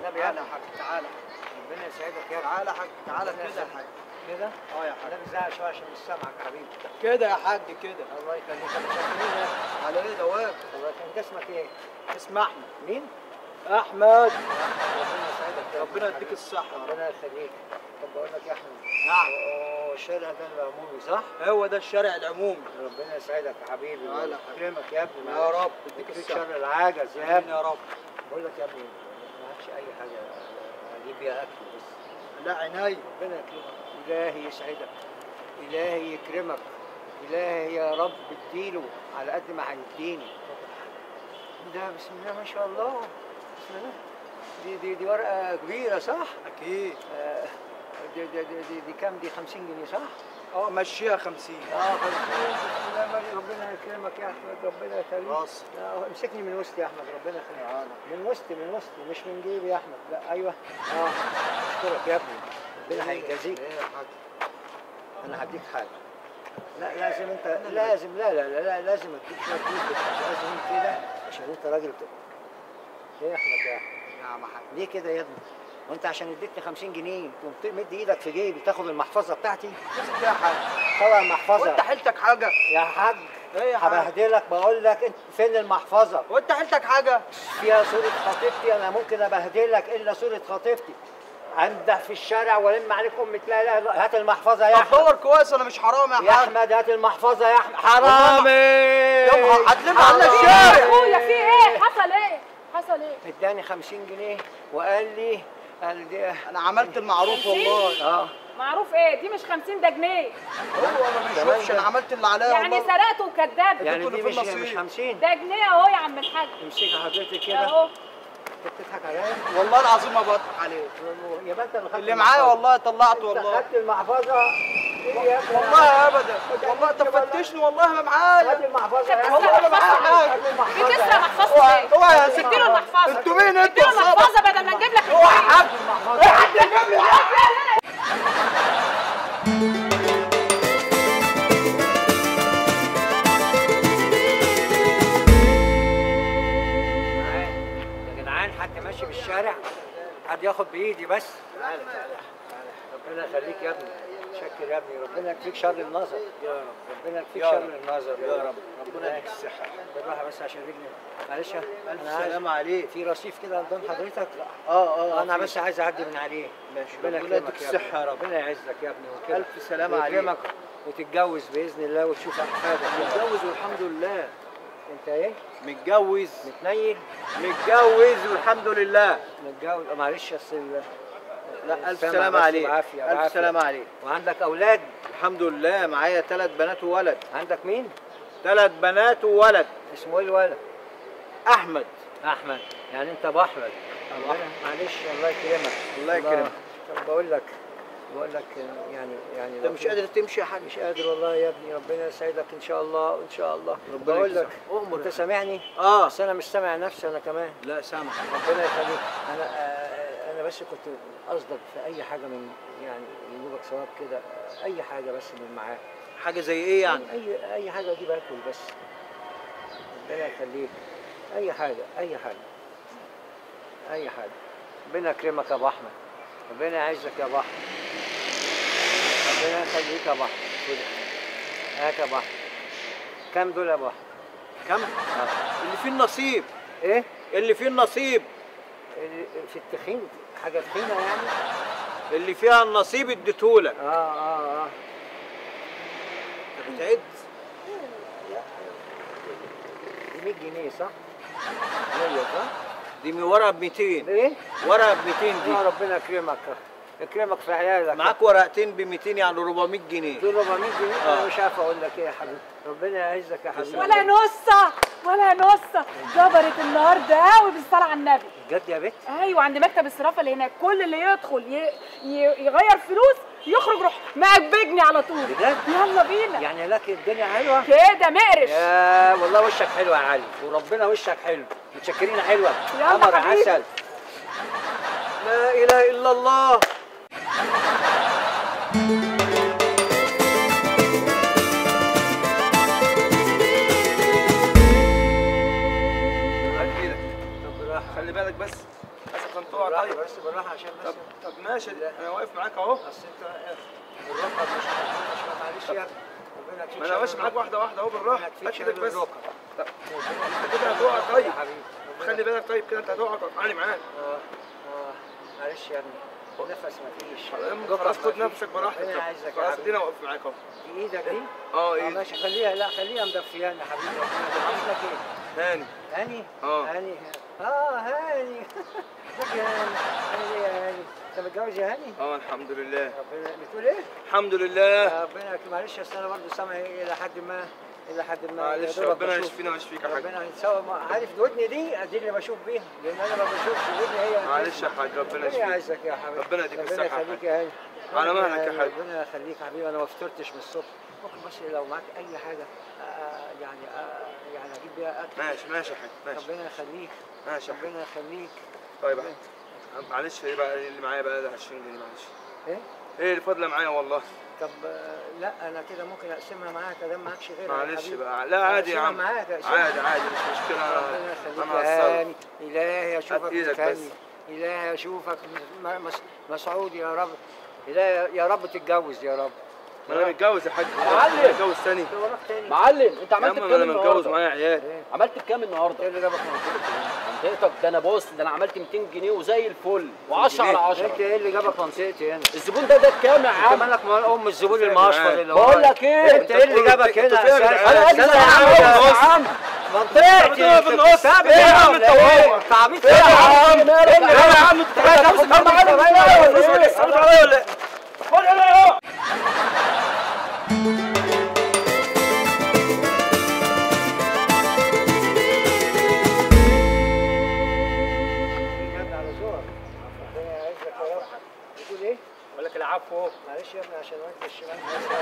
النبي يا تعالى يا حاج تعالى ربنا يسعدك يا ابني تعالى يا حاج تعالى ربنا كده يا يسعدك. حاج كده اه يا حاج النبي زعق شويه عشان مش سامعك يا حبيبي كده يا حاج كده الله يخليك انا شاكرين يا أخي. على ايه دوام الله يخليك انت اسمك ايه؟ اسم احمد مين؟ احمد ربنا يسعدك يا ربنا ابني. يديك الصحه ربنا يخليك طب بقول لك يا احمد نعم اوه الشارع ده العمومي صح؟ هو ده الشارع العمومي ربنا يسعدك يا حبيبي تعالى. يكرمك يا ابني يا رب يديك يديك شر الصحه العجز يا آمين ابني يا رب بقول لك يا ابني ما معكش اي حاجه اجيب بيها اكل بس لا عيني ربنا يكرمك إلهي يسعدك إلهي يكرمك إلهي يا رب اديله على قد ما هيديني ده بسم الله ما شاء الله بسم الله دي دي دي ورقة كبيرة صح؟ اكيد آه، دي دي دي, دي, دي كام دي 50 جنيه صح؟ اه مشيها 50 اه 50 بسم الله ما شاء- ربنا يكرمك يا احمد ربنا يخليك خلاص لا، امسكني من وسط يا احمد ربنا يخليك تعالى من وسط من وسط مش من جيبي يا احمد لا ايوه اه اشكرك يا ابني ربنا هيجازيك ايه يا حاج انا هديك حاجه لا لازم انت لازم لا لا لا, لا لازم اديك شويه فلوس بس لازم كده عشان انت راجل ت- ايه يا احمد يا احمد يا عم حاج ليه كده يا ابني وانت عشان اديتني 50 جنيه تقوم تمد ايدك في جيبي تاخد المحفظه بتاعتي مسك يا حاج طبعا المحفظه وانت حيلتك حاجه يا حاج ايه يا حاج هبهدلك بقول لك انت فين المحفظه وانت حيلتك حاجه فيها صوره خطيبتي انا ممكن ابهدلك الا صوره خطيبتي انده في الشارع والم عليك ام لا اله الا هات المحفظه يا طب احمد دور كويس انا مش حرام يا يا حاج احمد هات المحفظه يا احمد حرامي يابا هتلم على حرامي. الشارع. يا اخويا في ايه حصل ايه حصل ايه اداني 50 جنيه وقال لي قال لي انا عملت المعروف والله اه معروف ايه دي مش 50 ده جنيه هو ما بيشوفش انا عملت اللي عليا يعني والله سرقته وكذاب يعني كله دي في مش النصيب. مش 50 ده جنيه اهو يا عم الحاج امسكها حضرتك كده اهو انت بتضحك عليا والله العظيم ما بضحك عليك يا بنت انا خدت اللي معايا المحفظة. والله طلعت انت والله خدت المحفظه ايه يا ابني والله ابدا والله انت فتشني والله ما هات معايا المحفظه يا والله ابني. ما معايا حاجة. هات المحفظه بتسرق يا محفظته اوعى ليه؟ اوعى يا ست اديله المحفظه انتوا مين انتوا اديله المحفظه بدل ما نجيب لك اوعى يا حاج المحفظه حد يجيب لي يا جدعان حد ماشي في الشارع حد ياخد بايدي بس تعالى تعالى ربنا يخليك يا ابني شكر يا ابني ربنا يكفيك شر النظر يا رب ربنا يكفيك يا شر رب. النظر يا رب ربنا يديك الصحه بالراحه بس عشان رجلي معلش الف انا عايز سلامه عليك في رصيف كده قدام حضرتك اه اه انا في- بس عايز اعدي من عليه ماشي ربنا ربنا يكرمك يديك يا ابني. الصحه يا رب ربنا يعزك يا ابني وكده الف سلامه عليك ويكرمك وتتجوز باذن الله وتشوف احفادك يا رب. متجوز والحمد لله انت ايه متجوز متنيل متجوز والحمد لله متجوز آه، معلش اصل لا الف سامع سلامه بس عليك بعافية، الف بعافية. سلامه عليك وعندك اولاد الحمد لله معايا ثلاث بنات وولد عندك مين ثلاث بنات وولد اسمه ايه الولد احمد احمد يعني انت ابو احمد الله. معلش الله يكرمك الله يكرمك. طب بقول لك بقول لك يعني يعني انت مش قادر تمشي يا حاج مش قادر والله يا ابني ربنا يسعدك ان شاء الله ان شاء الله ربنا بقول لك يكرمك. أمر انت يا سامعني اه بس انا مش سامع نفسي انا كمان لا سامح ربنا يخليك انا آه، انا بس كنت قصدك في اي حاجه من يعني يجيبك ثواب كده اي حاجه بس من معاه حاجه زي ايه يعني اي اي حاجه اجيب اكل بس ربنا يخليك اي حاجه اي حاجه اي حاجه ربنا يكرمك يا ابو احمد ربنا يعزك يا ابو احمد ربنا يخليك يا ابو احمد خد. هات يا ابو احمد كم دول يا ابو احمد كم اللي فيه النصيب ايه اللي فيه النصيب ال- في التخين حاجه تخينه يعني اللي فيها النصيب اديتهولك اه اه اه انت بتعد دي 100 جنيه صح 100 صح دي من ورقه ب 200 ايه ورقه ب 200 يا دي ربنا يكرمك يكرمك في عيالك معاك ورقتين ب 200 يعني 400 جنيه دول 400 جنيه انا آه. مش عارف اقول لك ايه يا حبيبي ربنا يعزك يا حبيبي ولا نصة ولا نصة جبرت النهارده قوي بالصلاة على النبي بجد يا بت ايوه عند مكتب الصرافة اللي هناك كل اللي يدخل ي... ي... يغير فلوس يخرج روح مقبجني على طول بجد يلا بينا يعني لك الدنيا حلوه كده مقرش يا والله وشك حلو يا علي وربنا وشك حلو متشكرين حلوه يلا قمر حبيبي. عسل لا اله الا الله هات ايدك طب بالراحه خلي بالك بس لحسن تقع بالراحة طيب بس بالراحه عشان بس طب طب ماشي انا واقف معاك اهو اصل انت الركب مش مش معلش يا ابني ربنا يكفيك ما انا شر ماشي معاك الركب. واحده واحده اهو بالراحه ربنا يكفيك هات ايدك شر بس الركب. طب ربنا انت يكفيك كده شر هتقع الركب طيب يا حبيبي خلي بالك طيب كده انت هتقع تعالي معاك اه اه معلش يا ابني نفس مفيش خلاص خد مفيش. نفسك براحتك ربنا طب. يعزك يا خلاص حبيبي ادينا واقف معاك اهو دي ايدك دي اه اه ايه ماشي خليها لا خليها مدفيان يا حبيبي ربنا اسمك ايه؟ هاني هاني؟ اه. هاني اه هاني ازيك يا هاني؟ عامل ايه يا هاني؟ انت متجوز يا هاني؟ اه الحمد لله ربنا بتقول ايه؟ الحمد لله ربنا يك- معلش اصل انا برضه سامعي الى حد ما الى حد ما معلش يا دوبك ربنا بشوف. يشفينا ويشفيك يا حاج ربنا يسوى ما- عارف ودني دي دي اللي بشوف بيها لان انا ما بشوفش ودني هي معلش يا حاج ربنا ربنا يشفيك يعزك يا حبيبي ربنا يديك ربنا الصحة يا يخليك يا هاني على ربنا- مهلك يا حاج. ربنا يخليك يا حبيبي انا ما فطرتش من الصبح ممكن بس لو معاك اي حاجه آه، يعني آه، يعني اجيب بيها اكل ماشي ماشي يا حاج ماشي ربنا يخليك ماشي يا حاج ربنا يخليك طيب يا حاج معلش ايه بقى اللي معايا بقى ده 20 جنيه معلش ايه ايه اللي فاضله معايا والله طب آه، لا انا كده ممكن اقسمها معاك ادام معكش غيرها يا معلش حبيبي. بقى لا عادي يا أقسمها عم معاك أقسمها. عادي عادي مش مشكله ربنا انا يخليك انا يا هتصرف هاني الهي اشوفك هات إيدك متهني بس. الهي اشوفك م- مس- مسعود يا رب الهي يا رب تتجوز يا رب ما انا متجوز يا حاج معلم. متجوز ثاني وراك تاني معلم انت يا عملت عم بكام انا متجوز النهارده؟ معايا عيال ايه عملت بكام النهارده؟ ايه اللي جابك منطقتي منطقتك ده انا بص ده انا عملت 200 جنيه وزي الفل و10 على انت 10 ايه اللي جابك منطقتي هنا الزبون ده ده بكام يا انت عم؟ مالك مال ام الزبون فاهم المشفر معاك. اللي بقول ورايا؟ لك ايه؟ انت ايه اللي جابك انتوا هنا فين يا اساسا جدعان؟ انا استنى اجي يا عم بص منطقتي بتقف في النص. بتستعبد ايه يا عم ولا انت ايه؟ وهو؟ انت عبيط ايه يا يا عم عم مالك ايه يا عم انت تاخد تاخد مني معايا كمان ولا ولا ايه؟ ايه؟ استنى عليا ولا ايه؟ خد انا اهو جامد على ذوقك ربنا يعزك يا رب بتقول ايه؟ بقول لك العفو معلش يا ابني عشان وانت الشمال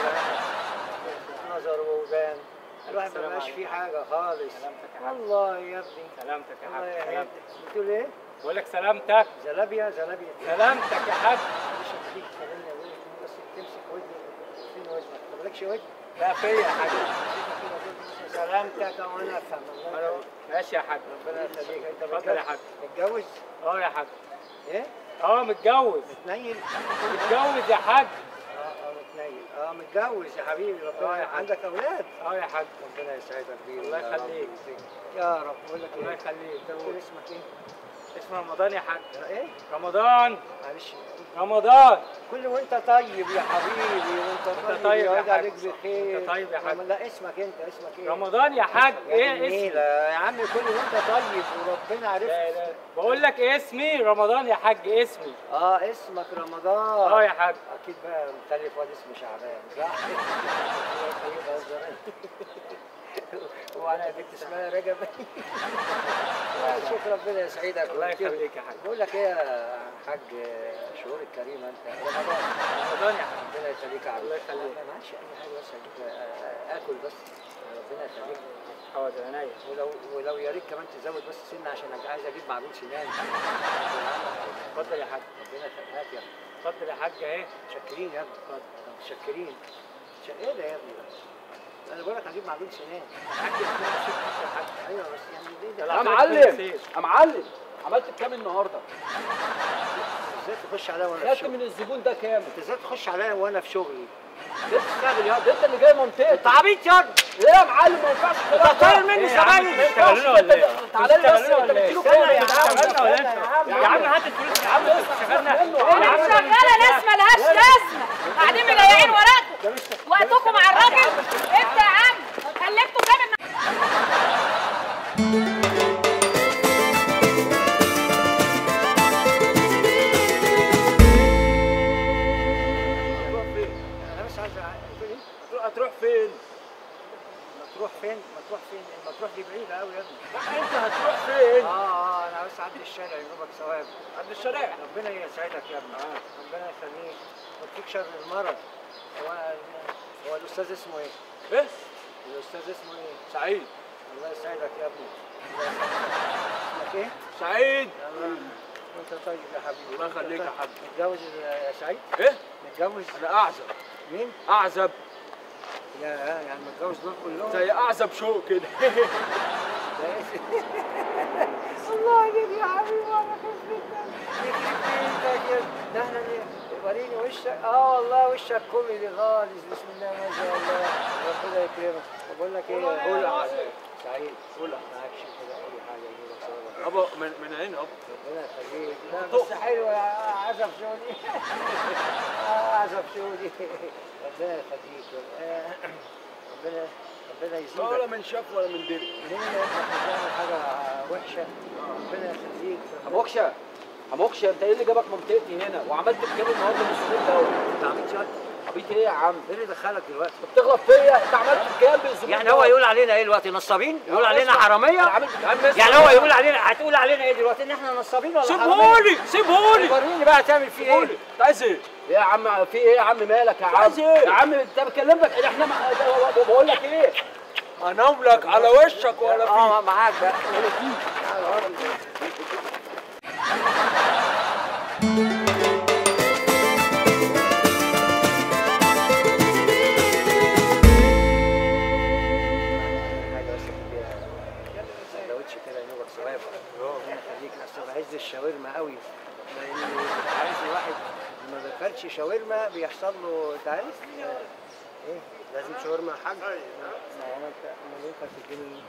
نظر وودان الواحد ما السلام بقاش عليكم. فيه حاجه خالص سلامتك يا حاج والله يا ابني سلامتك يا الله حاج يهديك سلامتك بتقول ايه؟ بقول لك سلامتك زلابيا زلابيا سلامتك يا حاج معلش خليك تكلمني يا ولد بس تمسك ودني فين ودنك؟ ما مالكش ودن؟ لا فيا يا حاج سلامتك وانا افهم الله أنا- يخليك. ماشي يا حاج ربنا يخليك انت اتفضل يا حاج متجوز؟ اه يا حاج ايه؟ اه متجوز متنيل؟ متجوز يا حاج اه اه متنيل اه متجوز يا حبيبي اه يا ربنا حاج. عندك اولاد؟ اه يا حاج ربنا يسعدك بيه الله يا رب يخليك. ويزيدك. يا رب بقول لك الله ايه؟ يخليك انت بتقول اسمك ايه؟ اسمه رمضان يا حاج ايه؟ رمضان معلش رمضان كل وانت طيب يا حبيبي وانت طيب, طيب يا يعود حاج. عليك بخير انت طيب يا حاج. لا اسمك انت اسمك ايه؟ رمضان يا حاج يا ايه جميلة. اسمي يا عم كل وانت طيب وربنا عارف لا لا بقول لك اسمي رمضان يا حاج اسمي اه اسمك رمضان اه يا حاج اكيد بقى مخلف واد اسمه شعبان صح؟ وانا بنت اسمها رجب يا شيخ ربنا يسعدك الله يخليك يا حاج بقول لك ايه يا حاج شهور الكريمه انت رمضان رمضان يا حاج ربنا يخليك يا عبد الله يخليك. ما معكش اي حاجه بس أجيب- اكل بس ربنا يخليك حاضر عينيا ولو ولو يا ريت كمان تزود بس سنه عشان أنا عايز اجيب معجون سنان اتفضل يا حاج ربنا يخليك يا ابني اتفضل يا حاج اهي متشكرين يا ابني متشكرين ش- ايه ده يا ابني ده؟ انا بقول لك هجيب معجون سنان حاج ادينا ست يا حاج ايوه بس يعني ليه ده لا. يا العفو معلم كتير. يا معلم عملت بكام النهارده؟ ازاي تخش عليا وانا في خدت شغلي من الزبون ده كام؟ انت ازاي تخش عليا وانا في شغلي ده بتشتغل يا ده انت اللي جاي منطقتك انت عبيط يا ابني ليه يا معلم ما ينفعش الكلام انت طاير مني ايه يا عم، زمايلي انتوا بتشتغلونا ولا ايه؟ تعالى لي بس بتشتغلونا انت ولا ايه؟ بتديله استنى كام يا يا عم. جدعان؟ شغلنا ولا استنى انت؟ يا عم. يا عم هات الفلوس يا عم انت شغلنا منه. يا انا عم مش شغاله ناس ملهاش لازمه قاعدين مضيعين وراكم وقتكم مع الراجل انت يا عم خليكوا كام تروح فين؟ انا بس عايز أ- تقول ايه؟ هتروح فين؟ ما تروح فين؟ ما تروح فين؟ ما تروح دي بعيدة قوي يا ابني لا انت هتروح فين؟ اه اه انا بس اعدي الشارع يجيبك ثواب عند الشارع ربنا يسعدك يا ابني ربنا يخليك ويكفيك شر المرض هو هو الاستاذ اسمه ايه؟ ايه؟ الاستاذ اسمه ايه؟ سعيد الله يسعدك يا ابني الله يسعدك. اسمك ايه؟ سعيد يلا وانت طيب يا حبيبي الله وانت يخليك يا طيب. حاج. متجوز يا سعيد؟ ايه؟ متجوز انا اعزب مين؟ اعزب يا يعني متجوز دول كلهم زي اعزب شوق كده الله عليك يا حبيبي وانا خفيف وشك اه والله وشك كوميدي خالص بسم الله ما شاء الله ربنا يكرمك بقول لك ايه قول سعيد قول معكش كده اي حاجه يجيبك صوره ابا من من عين ابا ربنا يخليك لا بس حلو يا عزف شودي آه، عزف شودي ربنا يخليك آه، ربنا ربنا يزيدك من شاف ولا من دري ليه انت بتعمل حاجه وحشه ربنا يخليك حموكشه حموكشه انت ايه اللي جابك منطقتي هنا وعملت بكام النهارده من السنين دوت انت عملت شويه عبيط ايه يا عم ايه اللي دخلك دلوقتي انت بتغلط فيا انت عملت بكام بالزبون يعني هو يقول علينا ايه دلوقتي نصابين يقول علينا حراميه انا عامل بكام يعني هو يقول علينا هتقول علينا ايه دلوقتي ان احنا نصابين ولا حراميه سيبهولي سيبهولي وريني بقى تعمل فيه ايه انت عايز ايه؟ ايه يا عم في ايه يا عم مالك يا عم؟ عايز ايه؟ يا عم انت بكلمك احنا ما بقول لك ايه؟ انام لك على وشك ولا في اه معاك بقى حاجه بس كبيره سندوتش كده يا دوبك صغير ربنا يخليك اصل بعز الشاورما قوي لان عايز الواحد ما بياكلش شاورما بيحصل له انت عارف ايه لازم شاورما يا حاج ما هو انت امال انت بتديني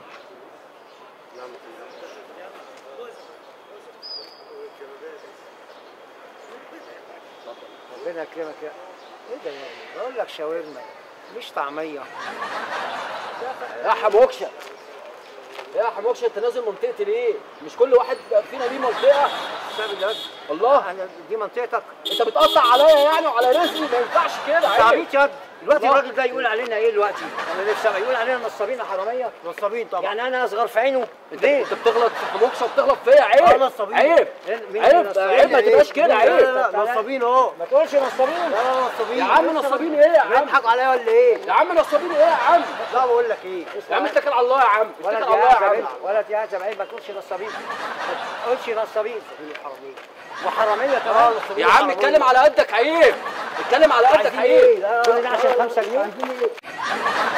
ربنا يكرمك يا ايه ده يا ابني بقول لك شاورما مش طعميه يا حموكشه يا حموكشه انت نازل منطقتي ليه؟ مش كل واحد فينا ليه منطقه؟ بسبب الواد الله انا دي منطقتك انت بتقطع عليا يعني وعلى رزقي ما ينفعش كده انت عيب عبيط يا ابني دلوقتي الله. الراجل ده يقول علينا ايه دلوقتي؟ انا نفسي أبقى يقول علينا نصابين حراميه نصابين طبعا يعني انا اصغر في عينه انت ليه؟ انت بتغلط في حموكشه وبتغلط فيا عيب اه نصابين. عيب مين عيب نصابين؟ عيب ما إيه؟ تبقاش كده لا، عيب لا، لا، نصابين اهو ما تقولش نصابين لا لا نصابين يا عم نصابين ايه يا عم بيضحك عليا ولا ايه؟ يا عم نصابين ايه يا عم لا بقول لك ايه يا عم اتكل على الله يا عم اتكل ولا على الله يا عم عم ولا يا زعيم ما تقولش نصابين ما تقولش نصابين حراميه وحراميه كمان يا عم اتكلم على قدك عيب اتكلم على قدك عايزين عيب ايه؟ لا، كل ده عشان 5 جنيه